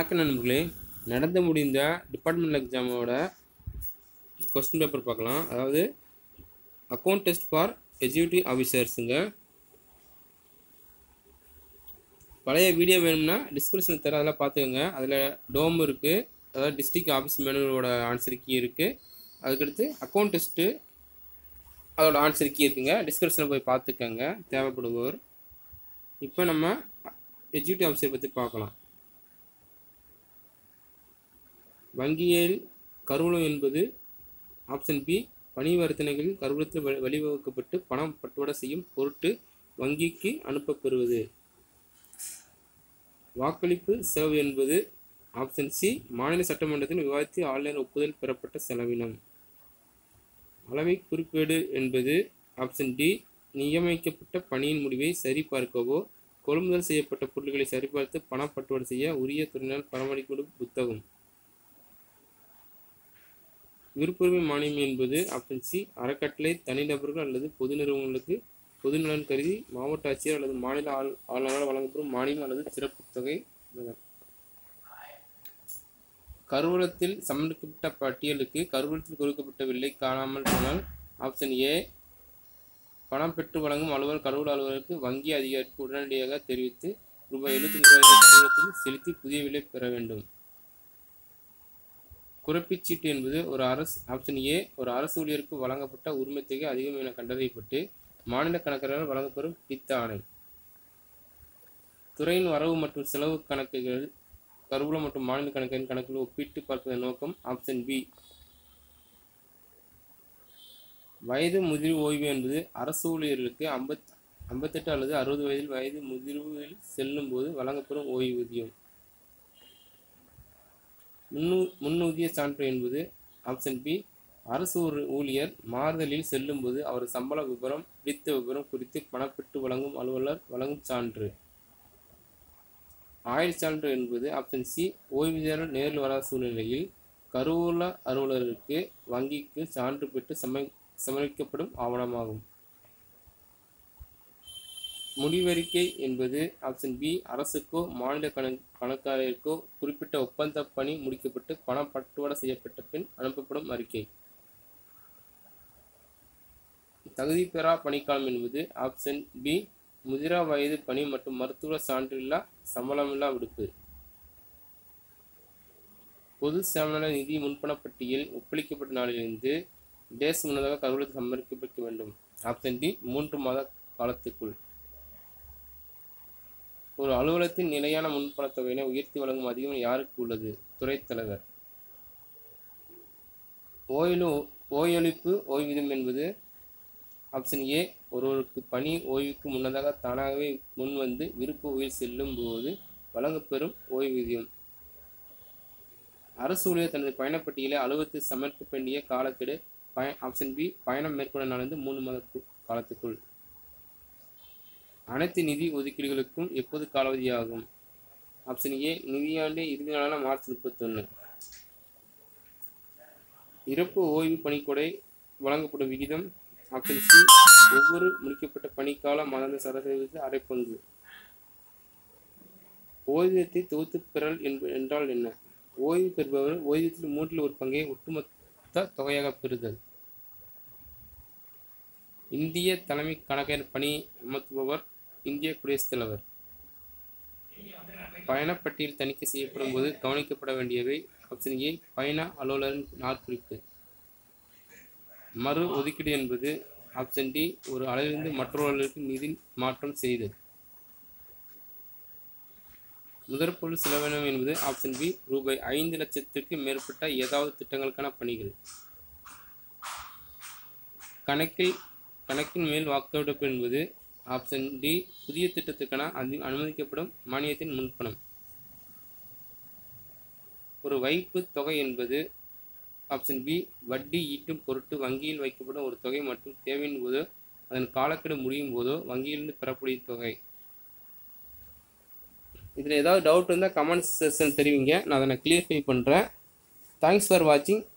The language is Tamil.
வணக்கம் நண்பர்களே நடந்து முடிந்த டிபார்ட்மெண்டல் எக்ஸாமோட கொஸ்டின் பேப்பர் பார்க்கலாம் அதாவது அக்கௌண்ட் டெஸ்ட் ஃபார் எக்ஸிக்யூட்டிவ் ஆஃபீஸர்ஸுங்க பழைய வீடியோ வேணும்னா டிஸ்கிரிப்ஷன் தர அதெல்லாம் பார்த்துக்கோங்க அதில் டோம் இருக்குது அதாவது டிஸ்ட்ரிக்ட் ஆஃபீஸ் மேனுவலோட ஆன்சர் கீ இருக்குது அதுக்கடுத்து அக்கௌண்ட் டெஸ்ட்டு அதோட ஆன்சர் கீ இருக்குங்க டிஸ்கிரிப்ஷனில் போய் பார்த்துக்கோங்க தேவைப்படுபவர் இப்போ நம்ம எக்ஸிக்யூட்டிவ் ஆஃபீஸர் பற்றி பார்க்கலாம் வங்கியில் கருவூலம் என்பது ஆப்ஷன் பி பணிவர்த்தனைகளில் கருவூலத்தில் வழி- வழிவகுக்கப்பட்டு பணம் பட்டுவாடை செய்யும் பொருட்டு வங்கிக்கு அனுப்பப்பெறுவது வாக்களிப்பு செலவு என்பது ஆப்ஷன் சி மாநில சட்டமன்றத்தில் விவாதித்து ஆளுநர் ஒப்புதல் பெறப்பட்ட செலவினம் அளவை குறிப்பேடு என்பது ஆப்ஷன் டி நியமிக்கப்பட்ட பணியின் முடிவை சரிபார்க்கவோ கொள்முதல் செய்யப்பட்ட பொருட்களை சரிபார்த்து பணப்பட்டுவாடை செய்ய உரிய துறையினால் பராமரிக்கப்படும் புத்தகம் விருப்புரிமை மானியம் என்பது ஆப்ஷன் சி அறக்கட்டளை தனிநபர்கள் அல்லது பொது நிறுவனங்களுக்கு பொது நலன் கருதி மாவட்ட ஆட்சியர் அல்லது மாநில ஆள் ஆளுநரால் வழங்கப்படும் மானியம் அல்லது சிறப்பு தொகை என்பன. கருவூலத்தில் சமர்ப்பிக்கப்பட்ட பட்டியலுக்கு கருவூலத்தில் கொடுக்கப்பட்ட வில்லை காணாமல் போனால் ஆப்ஷன் ஏ பணம் பெற்று வழங்கும் அலுவலர் கருவூல அலுவலருக்கு வங்கி அதிகாரிக்கு உடனடியாக தெரிவித்து ரூபாய் எழுபத்தி ரூபாய் கருவூலத்தில் செலுத்தி புதிய விலை பெற வேண்டும் குறைப்புச்சீட்டு என்பது ஒரு அரசு ஆப்ஷன் ஏ ஒரு அரசு ஊழியருக்கு வழங்கப்பட்ட உரிமைத் தொகை அதிகம் என கண்டறியப்பட்டு மாநில கணக்கரால் வழங்கப்பெறும் பித்த ஆணை துறையின் வரவு மற்றும் செலவு கணக்குகள் கருவூலம் மற்றும் மாநில கணக்கின் கணக்குகள் ஒப்பிட்டு பார்ப்பதன் நோக்கம் ஆப்ஷன் பி வயது முதிர்வு ஓய்வு என்பது அரசு ஊழியர்களுக்கு ஐம்பத் ஐம்பத்தெட்டு அல்லது அறுபது வயதில் வயது முதிர்வில் செல்லும் போது வழங்கப்படும் ஓய்வூதியம் முன்னூ முன்னூதிய சான்று என்பது ஆப்ஷன் பி அரசு ஊர்- ஊழியர் மாறுதலில் செல்லும்போது அவர் சம்பள விவரம் பிடித்த விவரம் குறித்து பணப்பெற்று வழங்கும் அலுவலர் வழங்கும் சான்று ஆயுள் சான்று என்பது ஆப்ஷன் சி ஓய்வூதியர் நேரில் வராத சூழ்நிலையில் கருவூல அலுவலருக்கு வங்கிக்கு சான்று பெற்று சம சமர்ப்பிக்கப்படும் ஆவணமாகும் முடிவறிக்கை என்பது ஆப்ஷன் பி அரசுக்கோ மாநில கணக் கணக்காளருக்கோ குறிப்பிட்ட ஒப்பந்த பணி முடிக்கப்பட்டு பணம் பட்டுவாடை செய்யப்பட்ட பின் அனுப்பப்படும் அறிக்கை தகுதி பெறா பணிக்காலம் என்பது ஆப்ஷன் பி முதிரா வயது பணி மற்றும் மருத்துவ சான்றில்லா சம்பளமில்லா விடுப்பு பொது சேமநல நிதி முன்பண பட்டியல் ஒப்பளிக்கப்பட்ட நாளிலிருந்து டேஸ் முன்னதாக கருவூலத்தில் சமர்ப்பிக்க வேண்டும் ஆப்ஷன் டி மூன்று மாத காலத்துக்குள் ஒரு அலுவலகத்தின் நிலையான முன்பணத் தொகையினை உயர்த்தி வழங்கும் அதிகம் யாருக்கு உள்ளது துறைத் தலைவர் ஓய்வு ஓய்வொழிப்பு ஓய்வூதியம் என்பது ஆப்ஷன் ஏ ஒருவருக்கு பணி ஓய்வுக்கு முன்னதாக தானாகவே முன்வந்து விருப்ப ஓய்வில் செல்லும் போது வழங்கப்பெறும் ஓய்வூதியம் அரசு ஊழியர் தனது பயணப்பட்டியலை அலுவலகத்தில் சமர்ப்பிக்க வேண்டிய காலக்கெடு பய ஆப்ஷன் பி பயணம் மேற்கொள்ள நடந்து மூணு மாத கு- காலத்துக்குள் அனைத்து நிதி ஒதுக்கீடுகளுக்கும் எப்போது காலாவதியாகும் ஆப்ஷன் ஏ நிதியாண்டு இறுதி நாளான மார்ச் முப்பத்தொன்று இறப்பு ஓய்வு பணிக்கொடை வழங்கப்படும் விகிதம் ஆப்ஷன் சி ஒவ்வொரு முடிக்கப்பட்ட பணிக்கால மாதாந்த சராசரி அரை பங்கு ஓய்வூதியத்தை தொகுத்து பெறல் என்ப என்றால் என்ன ஓய்வு பெறுபவர் ஓய்வூதியத்தில் மூன்றில் ஒரு பங்கை ஒட்டுமொத்த தொகையாக பெறுதல் இந்திய தலைமை கணக்கர் பணி அமர்த்துபவர் இந்திய குடியரசுத் தலைவர் பயணப்பட்டியல் தணிக்கை செய்யப்படும் போது கவனிக்கப்பட வேண்டியவை ஆப்ஷன் ஏ பயண அலுவலரின் நாட்குறிப்பு மறு ஒதுக்கீடு என்பது ஆப்ஷன் டி ஒரு அளவிலிருந்து மற்றொரு அளவிற்கு நிதி மாற்றம் செய்தல் முதற்பொருள் செலவினம் என்பது ஆப்ஷன் பி ரூபாய் ஐந்து லட்சத்திற்கு மேற்பட்ட ஏதாவது திட்டங்களுக்கான பணிகள் கணக்கில் கணக்கின் மேல் வாக்கெடுப்பு என்பது ஆப்ஷன் டி புதிய திட்டத்துக்கான அதி அனுமதிக்கப்படும் மானியத்தின் முன்பணம் ஒரு வைப்பு தொகை என்பது ஆப்ஷன் பி வட்டி ஈட்டும் பொருட்டு வங்கியில் வைக்கப்படும் ஒரு தொகை மற்றும் தேவையின் போதோ அதன் காலக்கெடு முடியும் போதோ வங்கியிலிருந்து பெறக்கூடிய தொகை இதில் ஏதாவது டவுட் இருந்தால் கமெண்ட் செக்ஷன் தெரிவிங்க நான் அதை நான் கிளியர்ஃபை பண்ணுறேன் தேங்க்ஸ் ஃபார் வாட்சிங்